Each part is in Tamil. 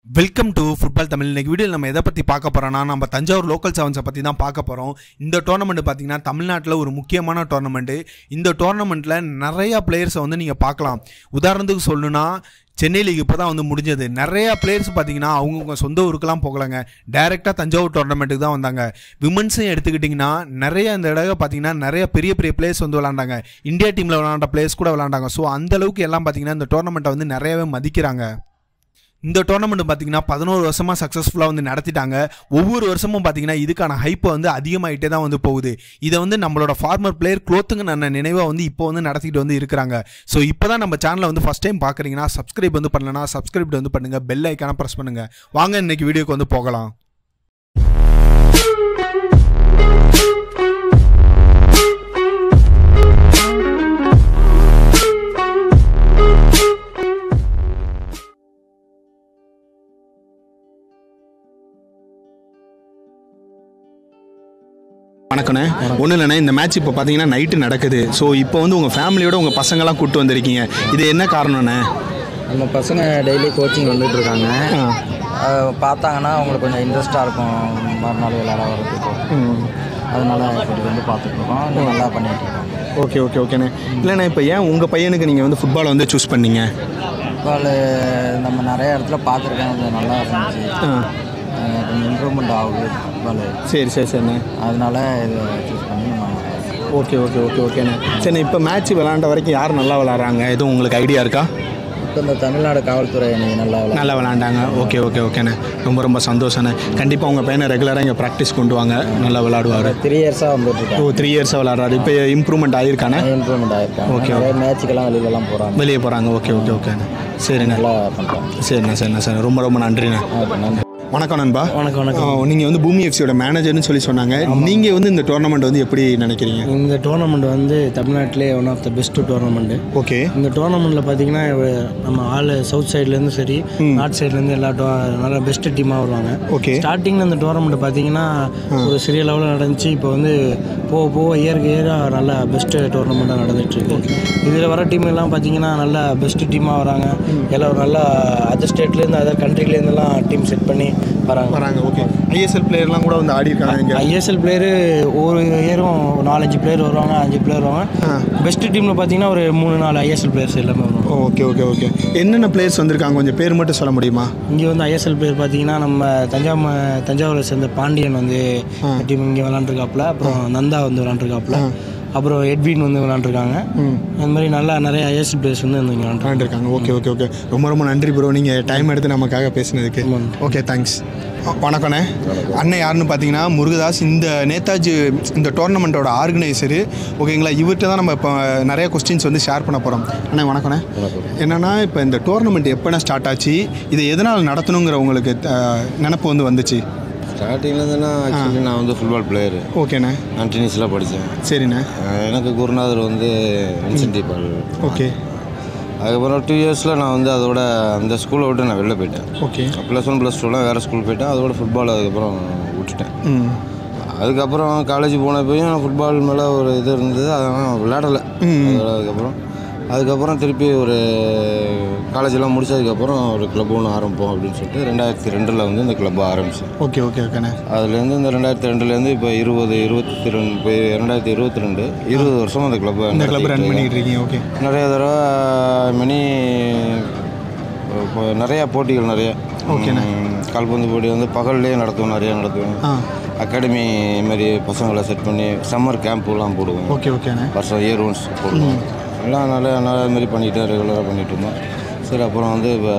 வெல்கம் டு ஃபுட்பால் தமிழ் இன்னைக்கு வீடியோ நம்ம எதை பற்றி பார்க்க போகிறோம்னா நம்ம தஞ்சாவூர் லோக்கல் செவன்ஸை பற்றி தான் பார்க்க போகிறோம் இந்த டோர்னமெண்ட் பார்த்தீங்கன்னா தமிழ்நாட்டில் ஒரு முக்கியமான டோர்னமெண்ட்டு இந்த டோர்னமெண்ட்டில் நிறையா பிளேயர்ஸை வந்து நீங்கள் பார்க்கலாம் உதாரணத்துக்கு சொல்லணும்னா சென்னை லீக் இப்போ தான் வந்து முடிஞ்சது நிறையா பிளேயர்ஸ் பார்த்தீங்கன்னா அவங்கவுங்க சொந்த ஊருக்கெல்லாம் போகலைங்க டைரெக்டாக தஞ்சாவூர் டோர்னமெண்ட்டுக்கு தான் வந்தாங்க விமன்ஸும் எடுத்துக்கிட்டிங்கன்னா நிறைய இந்த தடவை பார்த்தீங்கன்னா நிறைய பெரிய பெரிய பிளேயர்ஸ் வந்து விளாண்டாங்க இந்தியா டீமில் விளாண்ட பிளேயர்ஸ் கூட விளாண்டாங்க ஸோ அந்த அளவுக்கு எல்லாம் பார்த்தீங்கன்னா இந்த டோர்னமெண்ட்டை வந்து நிறையவே மதிக்கிறாங்க இந்த டோர்னமெண்ட் பார்த்தீங்கன்னா பதினோரு வருஷமாக சக்ஸஸ்ஃபுல்லாக வந்து நடத்திட்டாங்க ஒவ்வொரு வருஷமும் பார்த்தீங்கன்னா இதுக்கான ஹைப்பை வந்து அதிகமாகிட்டே தான் வந்து போகுது இதை வந்து நம்மளோட ஃபார்மர் பிளேயர் குளோத்துங்க நல்ல நினைவாக வந்து இப்போ வந்து நடத்திட்டு வந்து இருக்கிறாங்க ஸோ இப்போ தான் நம்ம சேனலை வந்து ஃபஸ்ட் டைம் பார்க்குறீங்கன்னா சப்ஸ்கிரைப் வந்து பண்ணலனா சப்ஸ்கிரைப் வந்து பண்ணுங்கள் பெல் ஐக்கான ப்ரெஸ் பண்ணுங்கள் வாங்க இன்னைக்கு வீடியோக்கு வந்து போகலாம் வணக்கண்ணே ஒன்றும் இல்லைண்ணே இந்த மேட்ச் இப்போ பார்த்தீங்கன்னா நைட்டு நடக்குது ஸோ இப்போ வந்து உங்கள் ஃபேமிலியோட உங்கள் பசங்களாம் கூப்பிட்டு வந்திருக்கீங்க இது என்ன காரணம்ண்ணே நம்ம பசங்க டெய்லி கோச்சிங் வந்துட்டு இருக்காங்க அஹ் பார்த்தாங்கன்னா அவங்களுக்கு கொஞ்சம் இன்ட்ரெஸ்ட்டாக இருக்கும் மறுநாள் விளையாட வரதுக்கு அதனால இப்படி வந்து பார்த்துட்டு இருக்கோம் இன்னும் நல்லா பண்ணிட்டு இருக்காங்க ஓகே ஓகே ஓகேண்ணே இல்லைண்ணே இப்போ ஏன் உங்கள் பையனுக்கு நீங்கள் வந்து ஃபுட்பாலை வந்து சூஸ் பண்ணீங்க ஃபுட்பால் நம்ம நிறைய இடத்துல பார்த்துருக்கேன் கொஞ்சம் நல்லா இருந்துச்சு அஹ் கொஞ்சம் இம்ப்ரூவ்மெண்ட் ஆகுது ஃபுட்பால் சரி சரி சரிண்ணே அதனால இதை சூஸ் பண்ணி நம்ம ஓகே ஓகே ஓகே ஓகேண்ணே சரிண்ணே இப்போ மேட்ச் விளாண்ட வரைக்கும் யார் நல்லா விளாட்றாங்க எதுவும் உங்களுக்கு ஐடியா இருக்கா இப்போ இந்த தமிழ்நாடு காவல்துறை அணி நல்லா விளையாடு நல்லா விளாண்டாங்க ஓகே ஓகே ஓகேண்ணே ரொம்ப ரொம்ப சந்தோஷண்ணே கண்டிப்பாக உங்கள் பையனை ரெகுலராக இங்கே ப்ராக்டிஸ் கொண்டு வாங்க நல்லா விளாடுவார் த்ரீ இயர்ஸாக வந்துட்டு ஓ இருக்காங்க த்ரீ இயர்ஸாக விளாட்றாரு இப்போ இம்ப்ரூவ்மெண்ட் ஆகியிருக்கானே இம்ப்ரூவ்மெண்ட் ஆகிருக்காங்க Okay. நிறைய மேட்ச்சுக்கெல்லாம் வெளியிலலாம் போகிறாங்க வெளியே போகிறாங்க ஓகே ஓகே ஓகேண்ணே சரிண்ணே நல்லா பண்ணுறாங்க சரிண்ணே சரிண்ணே சரி ரொம்ப ரொம்ப நன்றிண்ணே நன்றி வணக்கம் நண்பா வணக்கம் வணக்கம் நீங்கள் வந்து பூமி எஃப்சியோட மேனேஜர்னு சொல்லி சொன்னாங்க நீங்கள் வந்து இந்த டோர்னமெண்ட் வந்து எப்படி நினைக்கிறீங்க இந்த டோர்னமெண்ட் வந்து தமிழ்நாட்டிலே one of the best tournament okay இந்த டோர்னமெண்ட்டில் பார்த்தீங்கன்னா இவ- நம்ம ஆள் சவுத் சைட்லேருந்து சரி நார்த் சைட்லேருந்து எல்லா டோ நல்லா பெஸ்ட் டீமாக வருவாங்க ஓகே ஸ்டார்டிங்கில் இந்த டோர்னமெண்ட் பார்த்தீங்கன்னா ஒரு சிறிய லெவலில் நடந்துச்சு இப்போ வந்து போக போக இயருக்கு இயராக நல்ல பெஸ்ட்டு டோர்னமெண்ட்டாக நடந்துகிட்ருக்கு இதில் வர டீம் எல்லாம் பார்த்தீங்கன்னா நல்ல பெஸ்ட் டீமாக வராங்க எல்லாம் ஒரு நல்ல அதர் ஸ்டேட்லேருந்து அதர் கண்ட்ரிலேருந்துலாம் டீம் செட் பண்ணி வராங்க வராங்க ஓகே ஐஎஸ்எல் பிளேயர்லாம் கூட வந்து ஆடி இருக்காங்க இங்கே ஐஎஸ்எல் பிளேயரு ஒரு இயரும் நாலஞ்சு பிளேயர் வருவாங்க அஞ்சு பிளேயர் வருவாங்க பெஸ்ட் டீமில் பார்த்தீங்கன்னா ஒரு மூணு நாலு ஐஎஸ்எல் பிளேயர்ஸ் எல்லாமே வருவாங்க ஓகே ஓகே ஓகே என்னென்ன பிளேயர்ஸ் வந்திருக்காங்க கொஞ்சம் பேர் மட்டும் சொல்ல முடியுமா இங்கே வந்து ஐஎஸ்எல் பிளேயர் பார்த்தீங்கன்னா நம்ம தஞ்சாவூர் தஞ்சாவூரை சேர்ந்த பாண்டியன் வந்து டீம் இங்கே விளாண்டுருக்காப்புல அப்புறம் நந்தா வந்து விளாண்டுருக்காப்புல அப்புறம் எட்வின் வந்து விளாண்டுருக்காங்க அந்த மாதிரி நல்லா நிறைய ஐஎஸ்எல் பிளேயர்ஸ் வந்து வந்து இங்கே விளாண்டுருக்காங்க விளாண்டுருக்காங்க ஓகே ஓகே ஓகே ரொம்ப ரொம்ப நன்றி ப்ரோ நீங்கள் டைம் எடுத்து நமக்காக பேசினதுக்கு ஓகே தேங்க்ஸ் வணக்கண்ணே அண்ணன் யாருன்னு பார்த்தீங்கன்னா முருகதாஸ் இந்த நேதாஜி இந்த டோர்னமெண்ட்டோட ஆர்கனைசரு ஓகேங்களா இவர்கிட்ட தான் நம்ம இப்போ நிறைய கொஸ்டின்ஸ் வந்து ஷேர் பண்ண போகிறோம் அண்ணே வணக்கண்ணே என்னென்னா இப்போ இந்த டோர்னமெண்ட் எப்போனா ஸ்டார்ட் ஆச்சு இதை எதனால் நடத்தணுங்கிற உங்களுக்கு அஹ், நினப்பு வந்து வந்துச்சு ஸ்டார்டிங்லேருந்துனா ஆக்சுவலி நான் வந்து ஃபுட்பால் பிளேயரு ஓகேண்ணே நான் டென்னிஸில் படித்தேன் சரிண்ணே எனக்கு குருநாதர் வந்து இன்சென்டிவ் பால் ஓகே அதுக்கப்புறம் டூ இயர்ஸில் நான் வந்து அதோட அந்த ஸ்கூலை விட்டு நான் வெளில போயிட்டேன் ஓகே ப்ளஸ் ஒன் ப்ளஸ் டூலாம் வேறு ஸ்கூல் போயிட்டேன் அதோட ஃபுட்பால் அதுக்கப்புறம் விட்டுட்டேன் ம் அதுக்கப்புறம் காலேஜ் போனப்பையும் நான் ஃபுட்பால் மேலே ஒரு இது இருந்தது அதெல்லாம் விளையாடலை அதோட அதுக்கப்புறம் அதுக்கப்புறம் திருப்பி ஒரு காலேஜெல்லாம் முடிச்சதுக்கப்புறம் ஒரு கிளப் ஒன்று ஆரம்பிப்போம் அப்படின்னு சொல்லிட்டு ரெண்டாயிரத்தி ரெண்டில் வந்து இந்த கிளப்பை ஆரம்பிச்சேன் ஓகே ஓகே ஓகேண்ணே அதுலேருந்து இந்த ரெண்டாயிரத்தி ரெண்டுலேருந்து இப்போ இருபது இருபத்தி ரெண்டு இப்போ ரெண்டாயிரத்தி இருபத்தி ரெண்டு இருபது வருஷம் அந்த கிளப்பை இந்த கிளப் ரன் பண்ணிக்கிட்டு இருக்கீங்க ஓகே நிறைய தடவை மினி இப்போ நிறையா போட்டிகள் நிறைய ஓகேண்ணே. ம், கால்பந்து போட்டி வந்து பகல்லையே நடத்துவோம் நிறையா நடத்துவோம் ஆ அகாடமி மாதிரி பசங்களை செட் பண்ணி சம்மர் கேம்ப்லாம் போடுவோம் ஓகே ஓகேண்ணே வருஷம் இயர் ஒன்ஸ் போடுவோம் எல்லாம் நல்லா நல்லா இது மாதிரி பண்ணிட்டு ரெகுலராக பண்ணிட்டு இருந்தோம் சரி அப்புறம் வந்து இப்போ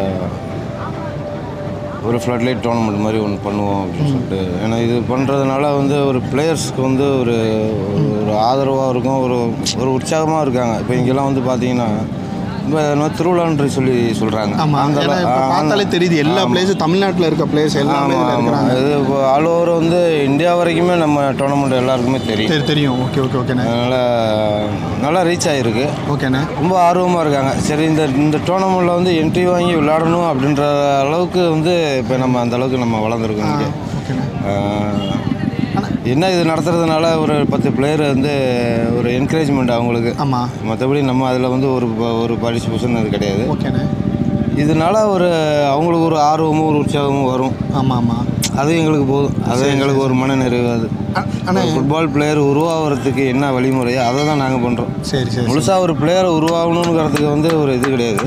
ஒரு ஃப்ளட்லைட் டோர்னமெண்ட் மாதிரி ஒன்று பண்ணுவோம் அப்படின்னு சொல்லிட்டு ஏன்னா இது பண்ணுறதுனால வந்து ஒரு பிளேயர்ஸ்க்கு வந்து ஒரு ஒரு ஆதரவாக இருக்கும் ஒரு ஒரு உற்சாகமாக இருக்காங்க இப்போ இங்கெல்லாம் வந்து பார்த்தீங்கன்னா இப்போ என்ன திருவிழான்னு சொல்லி சொல்கிறாங்க ஆமாம் அந்த ஏன்னா இப்போ பார்த்தாலே தெரியுது எல்லா பிளேஸும் தமிழ்நாட்டில் இருக்க பிளேஸ் எல்லாமே ஆமாம் இதில் ஆமாம் இருக்கிறாங்க இது இப்போ ஆல் ஓவர் வந்து இந்தியா வரைக்குமே நம்ம டோர்னமெண்ட் எல்லாருக்குமே தெரியும் சரி தெரியும் ஓகே ஓகே ஓகேண்ணே அதனால் நல்லா ரீச் ஆகிருக்கு ஓகேண்ணே ரொம்ப ஆர்வமாக இருக்காங்க சரி இந்த இந்த டோர்னமெண்ட்டில் வந்து என்ட்ரி வாங்கி விளையாடணும் அப்படின்ற அளவுக்கு வந்து இப்போ நம்ம அந்த அளவுக்கு நம்ம வளர்ந்துருக்கோம் இங்கே ஓகேண்ணே ஆஹ், என்ன இது நடத்துறதுனால ஒரு பத்து பிளேயர் வந்து ஒரு என்கரேஜ்மெண்ட் அவங்களுக்கு ஆமாம் மற்றபடி நம்ம அதில் வந்து ஒரு ப- ஒரு பார்ட்டிசிபேஷன் அது கிடையாது ஓகேண்ணே இதனால ஒரு அவங்களுக்கு ஒரு ஆர்வமும் ஒரு உற்சாகமும் வரும் ஆமாம் ஆமாம் அது எங்களுக்கு போதும் அது எங்களுக்கு ஒரு மன நிறைவு அது ஆனால் ஃபுட்பால் பிளேயர் உருவாகிறதுக்கு என்ன வழிமுறையோ அதை தான் நாங்கள் பண்ணுறோம் சரி சரி முழுசாக ஒரு பிளேயரை உருவாகணுங்கிறதுக்கு வந்து ஒரு இது கிடையாது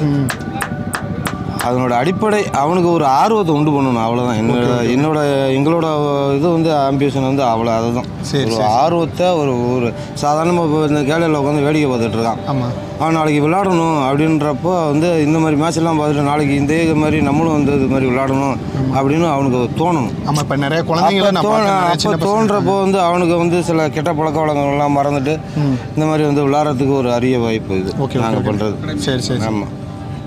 அதனோட அடிப்படை அவனுக்கு ஒரு ஆர்வத்தை உண்டு பண்ணணும் அவ்வளோதான் என்னோட என்னோட எங்களோட இது வந்து ஆம்பிஷன் வந்து அவ்வளோ அதுதான் சரி, ஒரு ஆர்வத்தை ஒரு ஒரு சாதாரணமாக இப்போ இந்த கேளையில் உட்காந்து வேடிக்கை பார்த்துட்டு இருக்கான் ஆமாம் அவன் நாளைக்கு விளையாடணும் அப்படின்றப்போ வந்து இந்த மாதிரி மேட்ச் எல்லாம் பார்த்துட்டு நாளைக்கு இந்த இது மாதிரி நம்மளும் வந்து இது மாதிரி விளையாடணும் அப்படின்னு அவனுக்கு தோணணும் ஆமாம் இப்போ நிறைய குழந்தைங்கள அப்போ நான் தோண- பார்க்கறேன். நிறைய அப்போ சின்ன பசங்க. தோன்றப்போ வந்து அவனுக்கு வந்து சில கெட்ட பழக்க வழக்கங்கள்லாம் மறந்துட்டு இந்த மாதிரி வந்து விளையாடுறதுக்கு ஒரு அரிய வாய்ப்பு இது ஓகே, நாங்கள் ஓகே. பண்ணுறது சரி சரி சரி. ஆமாம்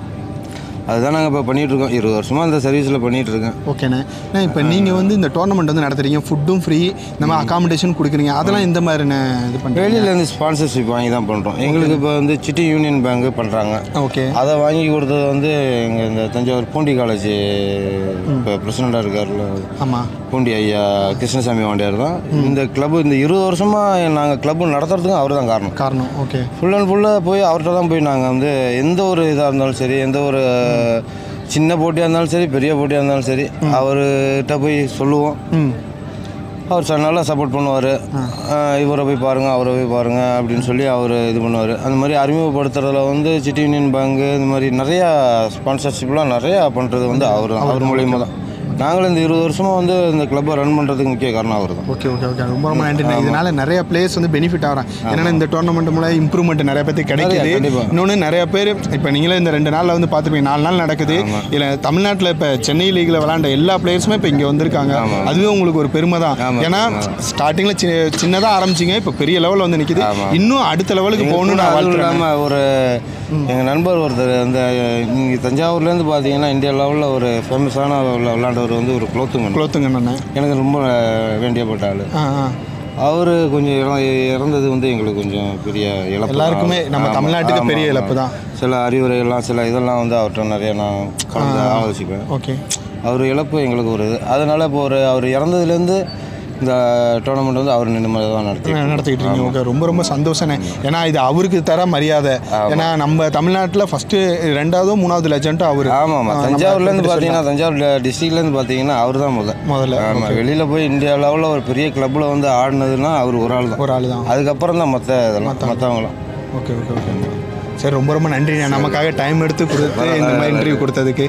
அதுதான் நாங்கள் இப்போ பண்ணிட்டு இருக்கோம் இருபது வருஷமாக இந்த சர்வீஸில் பண்ணிட்டு இருக்கேன் ஓகேண்ணே அண்ணா இப்போ நீங்கள் வந்து இந்த டோர்னமெண்ட் வந்து நடத்துறீங்க ஃபுட்டும் ஃப்ரீ இந்த மாதிரி அகாமடேஷன் கொடுக்குறீங்க அதெல்லாம் இந்த மாதிரிண்ணே இது பண்ணுறீங்க வெளியிலேருந்து ஸ்பான்சர்ஷிப் வாங்கி தான் பண்ணுறோம் எங்களுக்கு இப்போ வந்து சிட்டி யூனியன் பேங்க் பண்ணுறாங்க ஓகே அதை வாங்கி கொடுத்தது வந்து எங்கள் இந்த தஞ்சாவூர் பூண்டி காலேஜ் இப்போ பிரசிடண்டாக இருக்கார்ல ஆமாம் பூண்டி ஐயா கிருஷ்ணசாமி வாண்டியார் தான் இந்த கிளப்பு இந்த இருபது வருஷமாக நாங்கள் கிளப்பு நடத்துறதுக்கும் அவர் தான் காரணம் காரணம் ஓகே ஃபுல் அண்ட் ஃபுல்லாக போய் அவர்கிட்ட தான் போய் நாங்கள் வந்து எந்த ஒரு இதாக இருந்தாலும் சரி எந்த ஒரு சின்ன போட்டியாக இருந்தாலும் சரி பெரிய போட்டியாக இருந்தாலும் சரி அவர்கிட்ட போய் சொல்லுவோம் ம் அவர் சார் நல்லா சப்போர்ட் பண்ணுவார் இவரை போய் பாருங்கள் அவரை போய் பாருங்கள் அப்படின்னு சொல்லி அவர் இது பண்ணுவார் அந்த மாதிரி அறிமுகப்படுத்துறதுல வந்து சிட்டி யூனியன் பேங்கு இந்த மாதிரி நிறையா ஸ்பான்சர்ஷிப்லாம் நிறையா பண்ணுறது வந்து அவர் தான் அவர் மூலியமாக தான் நாங்களும் இந்த இருபது வருஷமாக வந்து இந்த கிளப்பை ரன் பண்ணுறதுக்கு முக்கிய காரணம் அவர் தான் ஓகே ஓகே ஓகே ரொம்ப ரொம்ப நன்றி இதனால நிறைய பிளேயர்ஸ் வந்து பெனிஃபிட் ஆகிறாங்க ஏன்னா இந்த டோர்னமெண்ட் மூலம் இம்ப்ரூவ்மெண்ட் நிறைய பேருக்கு கிடைக்குது கண்டிப்பா. இன்னொன்று நிறைய பேர் இப்போ நீங்களே இந்த ரெண்டு நாளில் வந்து பார்த்துப்பீங்க நாலு நாள் நடக்குது இல்லை தமிழ்நாட்டில் இப்போ சென்னை லீக்ல விளாண்ட எல்லா பிளேயர்ஸுமே இப்போ இங்கே வந்திருக்காங்க அதுவே உங்களுக்கு ஒரு பெருமை தான் ஆமா, ஏன்னா ஸ்டார்டிங்கில் சி சின்னதாக ஆரம்பிச்சிங்க இப்போ பெரிய லெவலில் வந்து நிற்கிது ஆமா. இன்னும் அடுத்த லெவலுக்கு போகணும்னு நான் அதுவும் வாழ்த்துறேன் இல்லாமல் ஒரு எங்கள் நண்பர் ஒருத்தர் அந்த இங்கே தஞ்சாவூர்லேருந்து பார்த்தீங்கன்னா இந்தியா லெவலில் ஒரு ஃபேமஸான விளாண்டவர் வந்து ஒரு குலோத்துங்க குளோத்துங்க நான் எனக்கு ரொம்ப வேண்டியப்பட்ட ஆள் ஆ ஆ அவர் கொஞ்சம் இற- இறந்தது வந்து எங்களுக்கு கொஞ்சம் பெரிய இழப்பு தான். எல்லாருக்குமே நம்ம ஆமா, தமிழ்நாட்டுக்கு ஆமா, பெரிய ஆமா. இழப்பு தான். சில அறிவுரைகள்லாம் சில இதெல்லாம் வந்து அவர்கிட்ட நிறைய நான் கலந்து ஆலோசிப்பேன் ஓகே அவர் இழப்பு எங்களுக்கு ஒரு இது அதனால இப்போ ஒரு அவர் இறந்ததுலேருந்து இந்த டோர்னமெண்ட் வந்து அவர் நின்று தான் நடத்தி நடத்திக்கிட்டு இருக்கீங்க ஓகே ரொம்ப ரொம்ப சந்தோஷண்ணே ஏன்னா இது அவருக்கு தர மரியாதை ஏன்னா நம்ம தமிழ்நாட்டில் ஃபஸ்ட்டு ரெண்டாவதோ மூணாவது லெஜண்ட்டும் அவர் ஆமாம் ஆமாம் தஞ்சாவூர்லேருந்து பார்த்தீங்கன்னா தஞ்சாவூர் டிஸ்ட்ரிக்ட்லேருந்து பார்த்தீங்கன்னா அவர் தான் முதல் முதல்ல ஆமாம் வெளியில் போய் இந்தியா லெவலில் ஒரு பெரிய கிளப்பில் வந்து ஆடினதுன்னா அவர் ஒரு ஆள் தான் ஒரு ஆள் தான் அதுக்கப்புறம் தான் மற்ற இதெல்லாம் மற்றவங்களாம் ஓகே ஓகே ஓகே சரி ரொம்ப ரொம்ப நன்றிண்ணே நமக்காக டைம் எடுத்து கொடுத்து இந்த மாதிரி இன்டர்வியூ கொடுத்ததுக்கு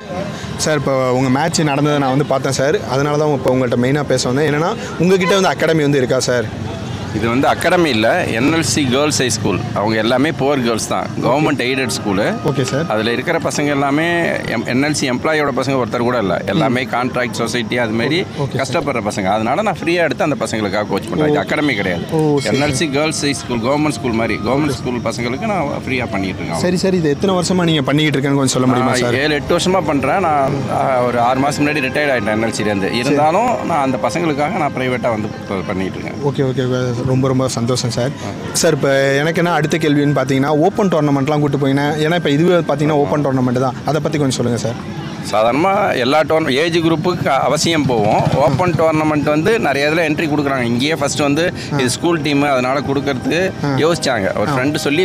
சார் இப்போ உங்கள் மேட்ச் நடந்ததை நான் வந்து பார்த்தேன் சார் அதனால தான் இப்போ உங்கள்கிட்ட மெயினாக பேச வந்தேன் என்னன்னா உங்ககிட்ட வந்து அகாடமி வந்து இருக்கா சார் இது வந்து அகாடமி இல்லை என்எல்சி கேர்ள்ஸ் ஹை ஸ்கூல் அவங்க எல்லாமே புவர் கேர்ள்ஸ் தான் government aided school okay sir அதில் இருக்கிற பசங்க எல்லாமே எம் என்எல்சி எம்ப்ளாயோட பசங்க ஒருத்தர் கூட இல்லை எல்லாமே கான்ட்ராக்ட் சொசைட்டி அது மாதிரி கஷ்டப்படுற பசங்க அதனால நான் ஃப்ரீயாக எடுத்து அந்த பசங்களுக்காக கோச் பண்ணுறேன் இது அகாடமி கிடையாது ஓ, சரி, NLC girls high school government school மாதிரி கவர்மெண்ட் ஸ்கூல் பசங்களுக்கு நான் ஃப்ரீயாக பண்ணிட்டு இருக்கேன் சரி சார் இது எத்தனை வருஷமாக நீங்கள் பண்ணிக்கிட்டு இருக்கேன்னு கொஞ்சம் சொல்ல முடியுமா நான் சார் ஏழு எட்டு வருஷமா பண்ணுறேன் நான் ஆ, ஒரு ஆறு மாதம் முன்னாடி ரிட்டையர்ட் ஆகிட்டேன் என்எல்சிலேருந்து இருந்தாலும் நான் அந்த பசங்களுக்காக நான் ப்ரைவேட்டாக வந்து ப- பண்ணிட்டு இருக்கேன் ஓகே ஓகே ஓகே. ரொம்ப ரொம்ப சந்தோஷம் சார் சார் இப்போ எனக்கு என்ன அடுத்த கேள்வின்னு பார்த்தீங்கன்னா ஓப்பன் டோர்னமெண்ட்லாம் கூட்டு போயிங்கன்னா ஏன்னா இப்போ இதுவே பார்த்தீங்கன்னா ஓப்பன் டோர்னமெண்ட் தான் அதை பற்றி கொஞ்சம் சொல்லுங்கள் சார் சாதாரணமாக எல்லா டோர்ன ஏஜ் குரூப்புக்கு அவசியம் போவோம் ஓப்பன் டோர்னமெண்ட் வந்து நிறைய இதில் என்ட்ரி கொடுக்குறாங்க இங்கேயே ஃபர்ஸ்ட் வந்து இது ஸ்கூல் டீமு அதனால் கொடுக்கறதுக்கு யோசிச்சாங்க ஒரு ஃப்ரெண்டு சொல்லி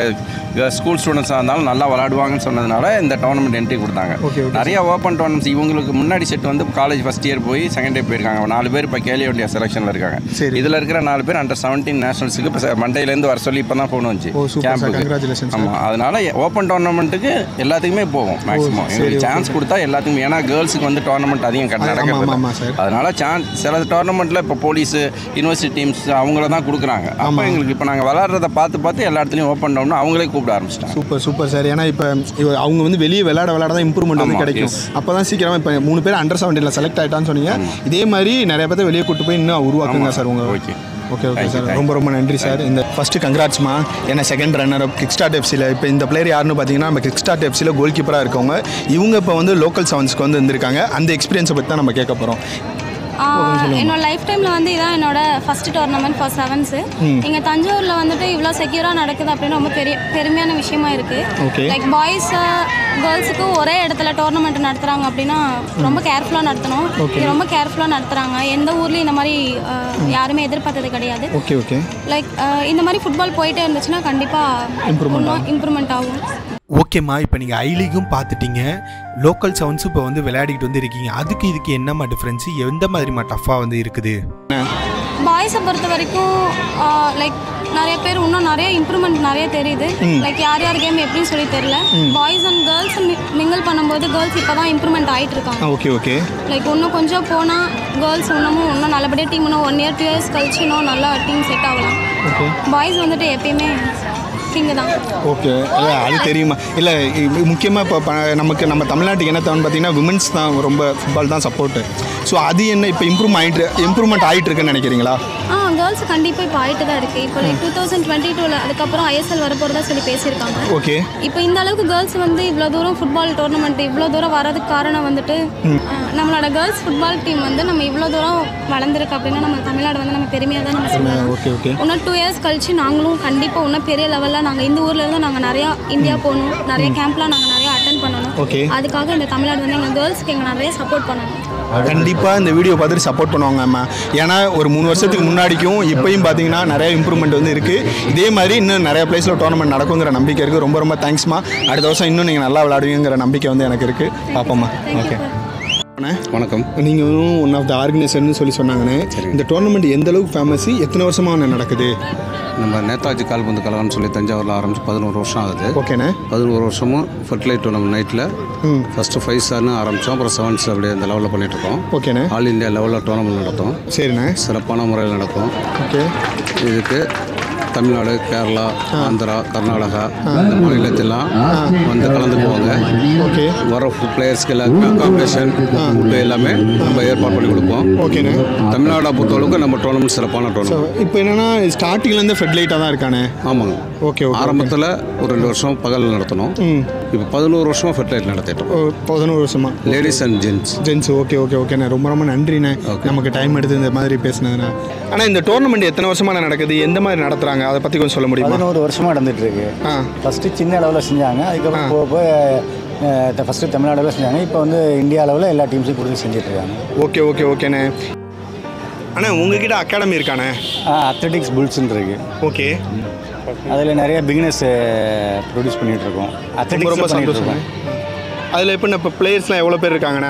ஸ்கூல் ஸ்டூடெண்ட்ஸாக இருந்தாலும் நல்லா விளாடுவாங்கன்னு சொன்னதுனால இந்த டோர்னமெண்ட் என்ட்ரி கொடுத்தாங்க Okay, okay. நிறைய ஓப்பன் டோர்னமெண்ட்ஸ் இவங்களுக்கு முன்னாடி செட் வந்து காலேஜ் ஃபஸ்ட் இயர் போய் செகண்ட் இயர் போயிருக்காங்க நாலு பேர் இப்போ கேலியோ இந்தியா செலெக்ஷனில் இருக்காங்க சரி. இதில் இருக்கிற நாலு பேர் அண்டர் செவன்டீன் நேஷனல்ஸுக்கு இப்போ மண்டேலேருந்து வர சொல்லி இப்போ தான் ஃபோன் வந்துச்சு ஓ, super sir. Congratulations, sir. ஆமாம் அதனால ஓப்பன் டோர்னமெண்ட்டுக்கு எல்லாத்துக்குமே போவோம் மேக்ஸிமம் எங்களுக்கு சான்ஸ் கொடுத்தா எல்லாத்துக்கும் ஏன்னா கேர்ள்ஸுக்கு வந்து டோர்னமெண்ட் அதிகம் கட் ஆமா, நடக்கிறது ஆமா, sir. இல்ல. அதனால சான்ஸ் சில டோர்னமெண்ட்டில் இப்போ போலீஸ் யூனிவர்சிட்டி டீம்ஸ் அவங்கள தான் கொடுக்குறாங்க அப்போ எங்களுக்கு இப்போ நாங்கள் விளாட்றத பார்த்து பார்த்து எல்லா இடத்துலையும் ஓப்பன் டவுன் அவங்களே கூப்பிட ஆரம்பிச்சிட்டாங்க சூப்பர் சூப்பர் சார் ஏன்னா இப்போ இவ- அவங்க வந்து வெளியே விளையாட விளையாட தான் இம்ப்ரூவ்மெண்ட் வந்து ஆமா, கிடைக்கும் yes. அப்போ தான் சீக்கிரமாக இப்போ மூணு பேர் அண்டர் செவன்டீனில் செலக்ட் ஆகிட்டான்னு சொன்னீங்க இதே மாதிரி நிறைய பேர்த்த வெளியே கூட்டு போய் இன்னும் உருவாக்குங்க சார் உங்கள் okay okay okay Thank you, sir thank ரொம்ப ரொம்ப நன்றி சார் இந்த ஃபர்ஸ்ட் கங்க்ராட்ஸ்மா ஏன்னா second runner up kick start எஃப்சியில் இப்போ இந்த பிளேயர் யாருன்னு பார்த்தீங்கன்னா நம்ம கிக் ஸ்டார்ட் எஃப்சியில் கோல் கீப்பராக இருக்கவங்க இவங்க இப்போ வந்து லோக்கல் செவன்ஸ்க்கு வந்து வந்திருக்காங்க அந்த எக்ஸ்பீரியன்ஸை பற்றி தான் நம்ம கேட்க போகிறோம் என்னோட லைஃப் டைமில் வந்து இதான் என்னோட ஃபர்ஸ்ட் டோர்னமெண்ட் ஃபார் செவன்ஸு இங்கே தஞ்சாவூரில் வந்துட்டு இவ்வளோ செக்யூராக நடக்குது அப்படின்னு ரொம்ப பெரிய பெருமையான விஷயமா இருக்குது Okay. லைக் பாய்ஸ் கேர்ள்ஸுக்கு ஒரே இடத்துல டோர்னமெண்ட் நடத்துகிறாங்க அப்படின்னா ரொம்ப கேர்ஃபுல்லாக நடத்தணும் இது ரொம்ப கேர்ஃபுல்லாக நடத்துகிறாங்க எந்த ஊர்லேயும் இந்த மாதிரி அஹ், யாருமே எதிர்பார்த்தது கிடையாது ஓகே ஓகே லைக் இந்த மாதிரி ஃபுட்பால் போயிட்டே இருந்துச்சுன்னா கண்டிப்பாக இம்ப்ரூவ்மெண்ட் ஆகும் ஓகேம்மா இப்போ நீங்கள் ஐ லீகும் பார்த்துட்டீங்க லோக்கல் செவன்ஸும் இப்போ வந்து விளையாடிக்கிட்டு வந்து இருக்கீங்க அதுக்கு இதுக்கு என்னம்மா டிஃப்ரென்ஸு எந்த மாதிரிமா டஃப்பாக வந்து இருக்குது பாய்ஸை பொறுத்த வரைக்கும் லைக் நிறைய பேர் இன்னும் நிறைய இம்ப்ரூவ்மெண்ட் நிறைய தெரியுது லைக் யார் யார் கேம் எப்படின்னு சொல்லி தெரியல பாய்ஸ் அண்ட் கேர்ள்ஸ் மிங்கிள் பண்ணும்போது கேர்ள்ஸ் இப்போ தான் இம்ப்ரூவ்மெண்ட் ஆகிட்டு இருக்காங்க ஓகே ஓகே லைக் இன்னும் கொஞ்சம் போனால் கேர்ள்ஸ் இன்னமும் இன்னும் நல்லபடியாக டீம் இன்னும் ஒன் இயர் டூ இயர்ஸ் கழிச்சு இன்னும் நல்லா டீம் செட் ஆகலாம் பாய்ஸ் வந்துட்டு எப்பயுமே கிங்கு தான் ஓகே இல்லை அது தெரியுமா இல்லை முக்கியமாக இப்போ ப- நமக்கு நம்ம தமிழ்நாட்டுக்கு என்ன தேவைன்னு பார்த்தீங்கன்னா விமன்ஸ் தான் ரொம்ப ஃபுட்பால் தான் சப்போர்ட்டு ஸோ அது என்ன இப்போ இம்ப்ரூவ் ஆகிட்டு இம்ப்ரூவ்மெண்ட் ஆகிட்டு இருக்குன்னு நினைக்கிறீங்களா ஆ கேர்ள்ஸ் கண்டிப்பாக இப்போ ஆகிட்டு தான் இருக்குது இப்போ லைக் டூ தௌசண்ட் டுவெண்ட்டி டூவில் அதுக்கப்புறம் ஐஎஸ்எல் வரப்போகிறதா சொல்லி பேசியிருக்காங்க ஓகே இப்போ இந்த அளவுக்கு கேர்ள்ஸ் வந்து இவ்வளோ தூரம் ஃபுட்பால் டோர்னமெண்ட் இவ்வளோ தூரம் வரதுக்கு காரணம் வந்துட்டு அஹ், நம்மளோட கேர்ள்ஸ் ஃபுட்பால் டீம் வந்து நம்ம இவ்வளோ தூரம் வளர்ந்துருக்கு அப்படின்னா நம்ம தமிழ்நாடு வந்து நம்ம பெருமையாக தான் நம்ம சொல்லலாம் ஓகே ஓகே இன்னும் டூ இயர்ஸ் கழிச்சு நாங்களும் கண்டிப்பாக இன்னும் பெரிய லெவலில் நாங்கள் இந்த ஊர்ல இருந்து நாங்கள் நிறையா இந்தியா போகணும் நிறைய கேம்ப்லாம் நாங்கள் நிறைய அட்டன் பண்ணணும் ஓகே அதுக்காக இந்த தமிழ்நாடு வந்து எங்கள் கேர்ள்ஸ்க்கு எங்கள் நிறைய சப்போர்ட் பண்ணணும் கண்டிப்பாக இந்த வீடியோ பார்த்துட்டு சப்போர்ட் பண்ணுவாங்க அம்மா ஏன்னா ஒரு மூணு வருஷத்துக்கு முன்னாடிக்கும் இப்பயும் பார்த்தீங்கன்னா நிறைய இம்ப்ரூவ்மெண்ட் வந்து இருக்குது இதே மாதிரி இன்னும் நிறைய பிளேஸில் டோர்னமெண்ட் நடக்குங்கிற நம்பிக்கை இருக்குது ரொம்ப ரொம்ப தேங்க்ஸ்மா அடுத்த வருஷம் இன்னும் நீங்கள் நல்லா விளையாடுவீங்கிற நம்பிக்கை வந்து எனக்கு இருக்குது பார்ப்போம்மா ஓகே வணக்கம் நீங்களும் ஒன் ஆஃப் த ஆர்கனைசர்னு சொல்லி சொன்னாங்கண்ணே இந்த டோர்னமெண்ட் எந்த அளவுக்கு ஃபேமஸ் எத்தனை வருஷமாக நடக்குது நம்ம நேதாஜி கால்பந்து கழகம்னு சொல்லி தஞ்சாவூரில் ஆரம்பிச்சு பதினோரு வருஷம் ஆகுது ஓகேண்ணே பதினோரு வருஷமும் ஃபர்டிலைட் டூர்னமெண்ட் நைட்டில் ஃபஸ்ட்டு ஃபைவ் ஸ்டார்னு ஆரம்பித்தோம் அப்புறம் செவன்ஸ் அப்படியே அந்த லெவலில் பண்ணிட்டு இருக்கோம் ஓகேண்ணே ஆல் இந்தியா லெவலில் டோர்னமெண்ட் நடத்தும் சரிண்ணே சிறப்பான முறையில் நடக்கும் ஓகே இதுக்கு தமிழ்நாடு கேரளா ஆந்திரா கர்நாடகா இந்த மாநிலத்தெல்லாம் வந்து கலந்துக்குவாங்க ஓகே வர பிளேயர்ஸ்க்கு எல்லாம் காம்படிஷன் ஃபுட்டு எல்லாமே நம்ம ஏற்பாடு பண்ணி கொடுப்போம் ஓகேண்ணே தமிழ்நாடை பொறுத்தளவுக்கு நம்ம டோர்னமெண்ட் சிறப்பான டோர்னமெண்ட் இப்போ என்னன்னா ஸ்டார்டிங்லேருந்து ஃபெட்லைட்டாக தான் இருக்கானே ஆமாங்க ஓகே ஓகே ஆரம்பத்தில் ஒரு ரெண்டு வருஷம் பகல் நடத்தணும் ம் இப்போ பதினோரு வருஷமா ஃபெர்டிலைட் நடத்திட்டோம் ஓ, பதினோரு வருஷமா ladies and gents gents okay okay ஓகேண்ணே ரொம்ப ரொம்ப நன்றிண்ணே நமக்கு டைம் எடுத்து இந்த மாதிரி பேசினதுண்ணே ஆனால் இந்த டோர்னமெண்ட் எத்தனை வருஷமா நடக்குது எந்த மாதிரி நடத்துறாங்க அதை பற்றி கொஞ்சம் சொல்ல முடியுமா பதினோரு வருஷமாக நடந்துட்டு இருக்கு ஆ ஃபஸ்ட்டு சின்ன அளவில் செஞ்சாங்க அதுக்கப்புறம் போக போக ஃபஸ்ட்டு தமிழ்நாடு அளவில் செஞ்சாங்க இப்போ வந்து இந்தியா அளவில் எல்லா டீம்ஸையும் கொடுத்து செஞ்சுட்டு இருக்காங்க ஓகே ஓகே ஓகேண்ணே அண்ணா உங்ககிட்ட அகாடமி இருக்காண்ணே அத்லெட்டிக்ஸ் புல்ஸ்ன்னு இருக்கு ஓகே அதில் நிறைய பிகினர்ஸ் ப்ரொடியூஸ் பண்ணிட்டு இருக்கோம் ரொம்ப அத்லெட்டிக்ஸ் ரொம்ப பண்ணிட்டு சந்தோஷம் இருக்கோம் அதில் இப்போ இப்போ பிளேயர்ஸ்லாம் எவ்வளோ பேர் இருக்காங்கண்ணா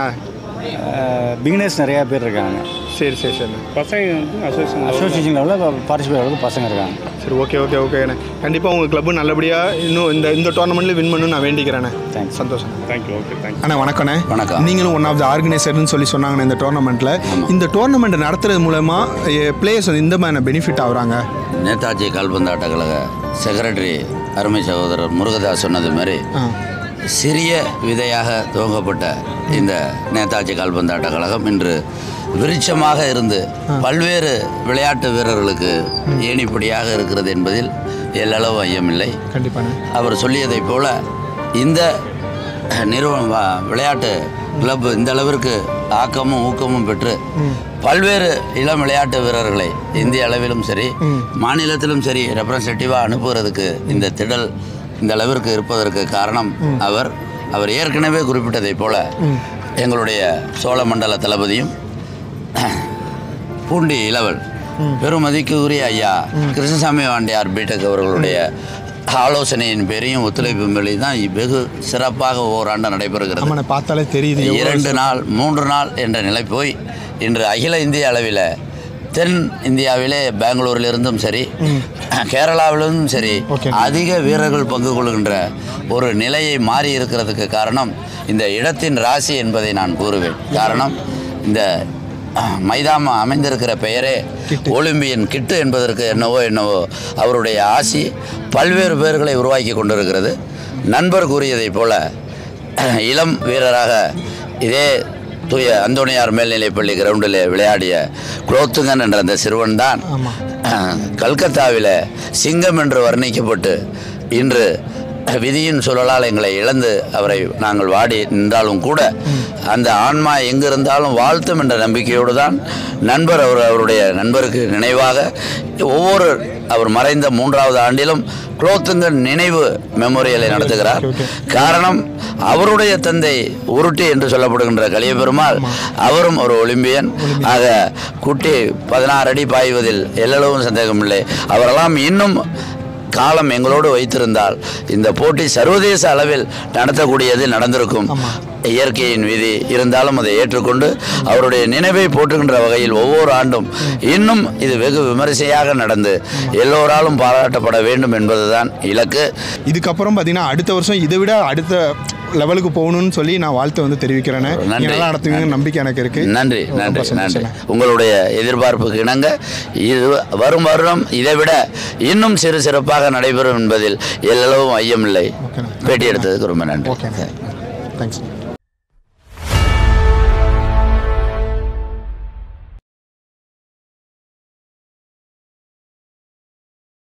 பிகினர்ஸ் நிறையா பேர் இருக்காங்க சரி சரி சரி அசோசியேஷன் லெவலில் பார்ட்டிசிபேட் அளவுக்கு பசங்க இருக்காங்க சரி ஓகே ஓகே ஓகேண்ணே கண்டிப்பாக உங்கள் கிளப்பு நல்லபடியாக இன்னும் இந்த இந்த டோர்னமெண்ட்டில் வின் பண்ணணும்னு நான் வேண்டிக்கிறேண்ணே தேங்க்ஸ் சந்தோஷம் தேங்க்யூ ஓகே தேங்க்யூ அண்ணா வணக்கண்ணே வணக்கம். நீங்களும் ஒன் ஆஃப் த ஆர்கனைசர்னு சொல்லி சொன்னாங்கண்ணே இந்த டோர்னமெண்ட்டில் இந்த டோர்னமெண்ட் நடத்துறது மூலமாக பிளேயர்ஸ் வந்து இந்த மாதிரி பெனிஃபிட் ஆகுறாங்க நேதாஜி கால்பந்தாட்ட கழக செக்ரட்டரி அருமை சகோதரர் முருகதாஸ் சொன்னது மாதிரி ஆ சிறிய விதையாக துவங்கப்பட்ட இந்த நேதாஜி கால்பந்தாட்ட கழகம் இன்று விருட்சமாக இருந்து பல்வேறு விளையாட்டு வீரர்களுக்கு ஏணிப்படியாக இருக்கிறது என்பதில் எல்லளவு ஐயமில்லை கண்டிப்பாண்ணே அவர் சொல்லியதைப் போல இந்த நிறுவனம் வ- விளையாட்டு கிளப் இந்த அளவிற்கு ஆக்கமும் ஊக்கமும் பெற்று பல்வேறு இளம் விளையாட்டு வீரர்களை இந்திய அளவிலும் சரி மாநிலத்திலும் சரி ரெப்ரசன்டேட்டிவாக அனுப்புவதற்கு இந்த திடல் இந்த அளவிற்கு இருப்பதற்கு காரணம் அவர் அவர் ஏற்கனவே குறிப்பிட்டதைப் போல எங்களுடைய சோழமண்டல தளபதியும் பூண்டி இளவல் பெருமதிக்குரிய ஐயா கிருஷ்ணசாமி வாண்டியார் பீட்டக் அவர்களுடைய ஆலோசனையின் பேரையும் ஒத்துழைப்பு வெளி தான் வெகு சிறப்பாக ஓராண்டு நடைபெறுகிறது ஆமாண்ணே பார்த்தாலே தெரியுது எவ்வளோ இரண்டு நாள் மூன்று நாள் என்ற நிலை போய் இன்று அகில இந்திய அளவில் தென் இந்தியாவிலே பெங்களூரிலிருந்தும் சரி கேரளாவிலிருந்தும் சரி Okay. அதிக வீரர்கள் பங்கு கொள்கின்ற ஒரு நிலையை மாறி இருக்கிறதுக்கு காரணம் இந்த இடத்தின் ராசி என்பதை நான் கூறுவேன் காரணம் இந்த அஹ், மைதானம் அமைந்திருக்கிற பெயரே ஒலிம்பியன் கிட்டு என்பதற்கு என்னவோ என்னவோ அவருடைய ஆசி பல்வேறு பேர்களை உருவாக்கி கொண்டிருக்கிறது நண்பர் கூறியதைப் போல இளம் வீரராக இதே தூய அந்தோணியார் மேல்நிலைப்பள்ளி கிரவுண்டில் விளையாடிய குலோத்துங்கன் என்ற அந்த சிறுவன் தான் கல்கத்தாவில் சிங்கம் என்று வர்ணிக்கப்பட்டு இன்று விதியின் சுழலால் எங்களை இழந்து அவரை நாங்கள் வாடி நின்றாலும் கூட அந்த ஆன்மா எங்கிருந்தாலும் வாழ்த்தும் என்ற நம்பிக்கையோடு தான் நண்பர் அவர் அவருடைய நண்பருக்கு நினைவாக ஒவ்வொரு அவர் மறைந்த மூன்றாவது ஆண்டிலும் குலோத்துங்கன் நினைவு மெமோரியலை நடத்துகிறார் காரணம் அவருடைய தந்தை உருட்டி என்று சொல்லப்படுகின்ற கலியபெருமாள் அவரும் ஒரு ஒலிம்பியன் ஆக குட்டி பதினாறு அடி பாய்வதில் எல்லளவும் சந்தேகமில்லை அவரெல்லாம் இன்னும் காலம் எங்களோடு வைத்திருந்தால் இந்த போட்டி சர்வதேச அளவில் நடத்தக்கூடியது நடந்திருக்கும் இயற்கையின் விதி இருந்தாலும் அதை ஏற்றுக்கொண்டு அவருடைய நினைவை போற்றுகின்ற வகையில் ஒவ்வொரு ஆண்டும் இன்னும் இது வெகு விமரிசையாக நடந்து எல்லோராலும் பாராட்டப்பட வேண்டும் என்பதுதான் இலக்கு இதுக்கப்புறம் பார்த்தீங்கன்னா அடுத்த வருஷம் இதை விட அடுத்த லெவலுக்கு போகணும்னு சொல்லி நான் வாழ்த்து வந்து தெரிவிக்கிறேன் நீங்க நன்றி. நல்லா நடத்துவீங்கன்னு நம்பிக்கை எனக்கு இருக்கு நன்றி ரொம்ப நன்றி நன்றி சந்தோஷம். உங்களுடைய எதிர்பார்ப்புக்கு இணங்க இது வரும் வருடம் இதைவிட இன்னும் சிறு சிறப்பாக நடைபெறும் என்பதில் எல்லளவும் ஐயமில்லை பேட்டி எடுத்ததுக்கு ரொம்ப நன்றி ஓகே தேங்க்ஸ்